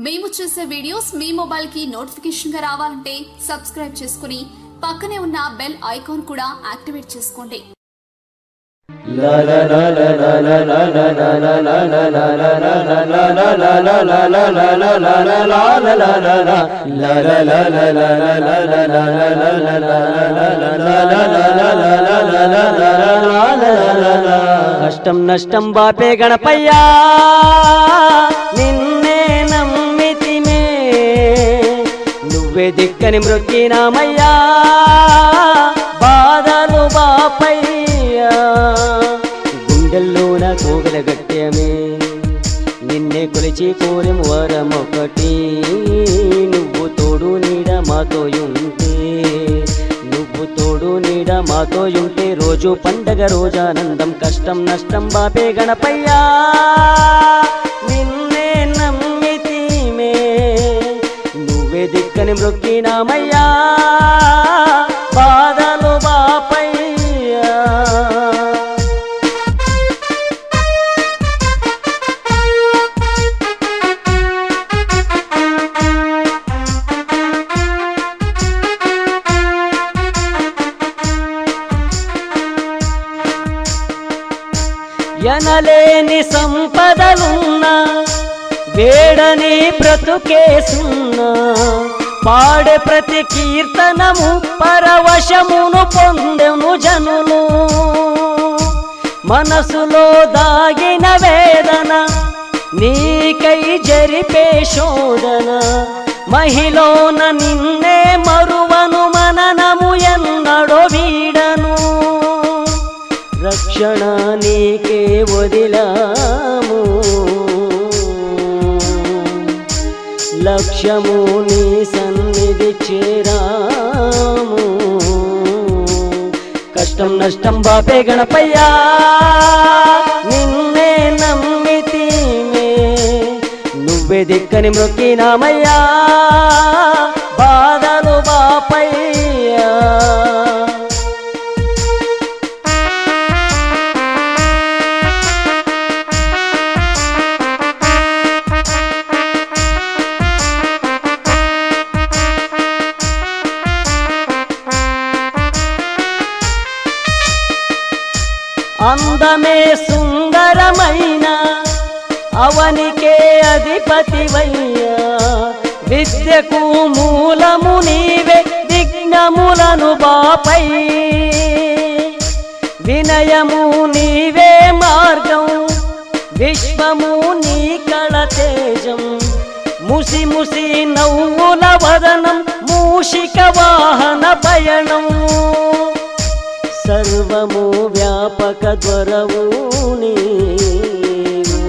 మేము చేసే వీడియోస్ మీ మొబైల్ కి నోటిఫికేషన్ గా రావాలంటే సబ్స్క్రైబ్ చేసుకుని పక్కనే ఉన్న బెల్ ఐకాన్ కూడా యాక్టివేట్ చేసుకోండి కష్టం నష్టం బాపే గణపయ్యా నిన్నే నమ్మితిమే నువ్వే దిక్కని మృక్కినామయ్యా బాధలు బాపయ్యా గుండెల్లోన కోగల గట్యమే నిన్నే కొలిచి కోరెం వరం ఒకటి నువ్వు తోడు నీడ మాతో ఉంటే నువ్వు తోడు నీడ మాతో ఉంటే రోజు పండగ రోజానందం కష్టం నష్టం బాపే గణపయ్యా నిన్నే నమ్మితీమే నువ్వే దిక్కని మృక్కినామయ్యా బాధలు బాపయ్యా ఎనలేని సంపదలున్నా వేడని బ్రతుకేసున్నా పాడే ప్రతి కీర్తనము పరవశమును పొందెను జనులు మనసులో దాగిన వేదన నీకై జరిపే శోధన మహిళన నిన్నే మరువను మననము ఎన్నడో వీడను రక్షణ నీకే వదిలాము లక్ష్యము నీ సన్నిధి చేరాము కష్టం నష్టం బాపే గణపయ్యా నిన్నే నమ్మితీమే నువ్వే దిక్కని మొక్కినామయ్యా బాధలు బాపయ్యా అందమే సుందరమైన అవనికే అధిపతివయ్యా విద్యకు మూలము నీవే విఘ్నములను బాపై వినయము నీవే మార్గం విశ్వము నీ కళ తేజం ముసి ముసి నవ్వుల వదనం మూషిక వాహన పయనం సర్వము వ్యాపక ధ్వరవు నీవు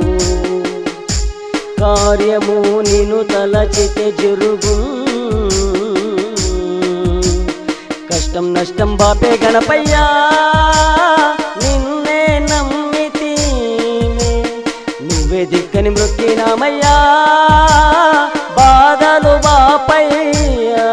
కార్యము నిను తలచితే జరుగు కష్టం నష్టం బాపే గణపయ్యా నిన్నే నమ్మితీమే నువ్వే దిక్కని మృక్కినామయ్యా బాధలు బాపయ్యా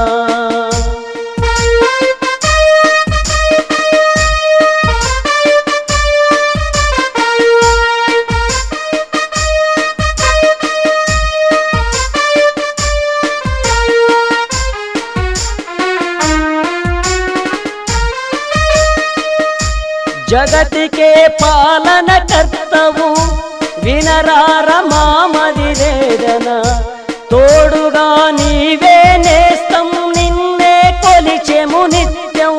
జగతికే పాలన కర్తవు వినరార మామది వేదన తోడుగా నీవే నేస్తం నిన్నే కొలిచెము నిత్యం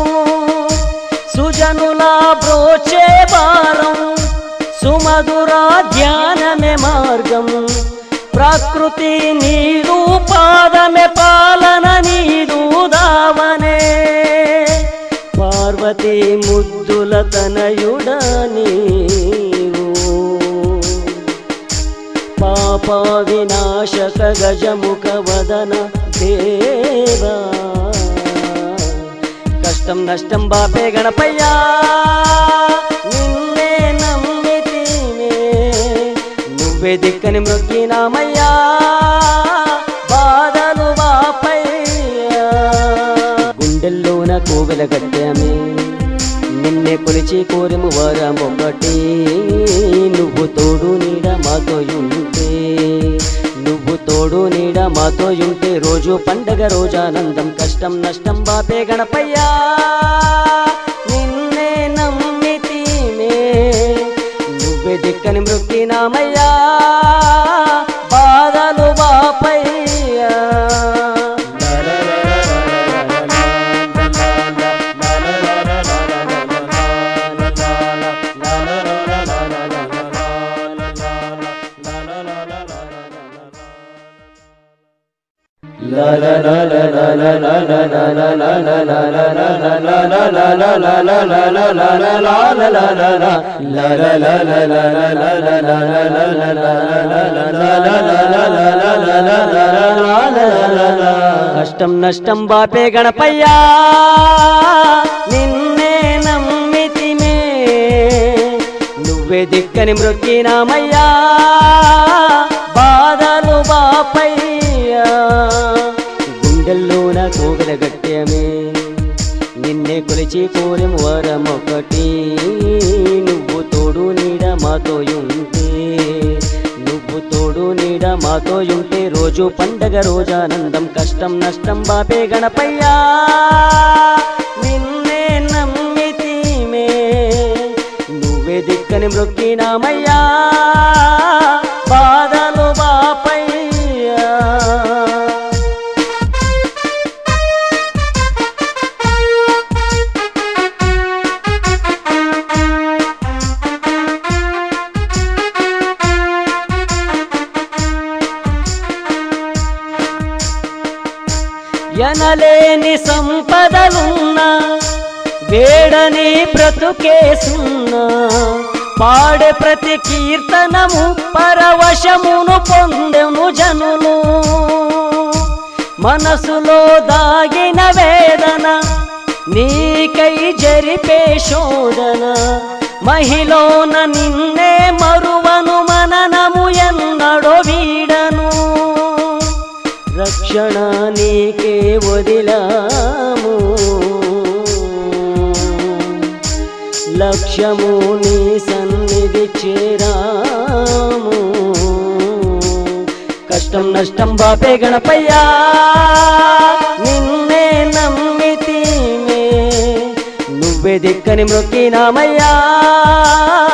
సుజనుల బ్రోచే భారం సుమధుర ధ్యానమే మార్గం ప్రకృతి నీరు పాదమే పాలన నీరు దావనే పార్వతి ముద్దుల తనయుడ నీవు పాప వినాశక గజముఖ వదన దేవా కష్టం నష్టం బాపే గణపయ్యా నిన్నే నమ్మితీనే నువ్వే దిక్కని మృక్కినామయ్యా బాధలు బాపయ్యా గుండెల్లోన కోవెల గట్టామే నిన్నే కొలిచి కోరెము వరం ఒకటి నువ్వు తోడు నీడ మాతో ఉంటే తోడు నీడ మాతో ఉంటే రోజు పండగ రోజానందం కష్టం నష్టం బాపే గణపయ్యా నిన్నే నమ్మితీమే నువ్వే దిక్కని మృక్కినామయ్యా బాధలు బాపయ్యా కష్టం నష్టం బాపే గణపయ్యా నిన్నే నమ్మితిమే నువ్వే దిక్కని మృక్కినామయ్యా బాధలు బాపయ్యా గుండెల్లోన కోగల గట్యమే నిన్నే కొలిచి కోరెము వరం ఒకటి నువ్వు తోడు నీడ మాతో ఉంటే నువ్వు తోడు నీడ మాతో ఉంటే రోజు పండగ రోజానందం కష్టం నష్టం బాపే గణపయ్యా నిన్నే నమ్మితీమే నువ్వే దిక్కని మృక్కినామయ్యా బాధలు బాపయ్యా ఎనలేని సంపదలున్నా వేడని బ్రతుకేసున్నా పాడే ప్రతి కీర్తనము పరవశమును పొందెను జనులు మనసులో దాగిన వేదన నీకై జరిపే శోధన మహిళన నిన్నే మరువను మననము ఎన్నడో వీడను రక్షణ నీకే వదిలాము లక్ష్యము నీ సన్నిధి చేరాము కష్టం నష్టం బాపే గణపయ్యా నిన్నే నమ్మితీమే నువ్వే దిక్కని మృక్కినామయ్యా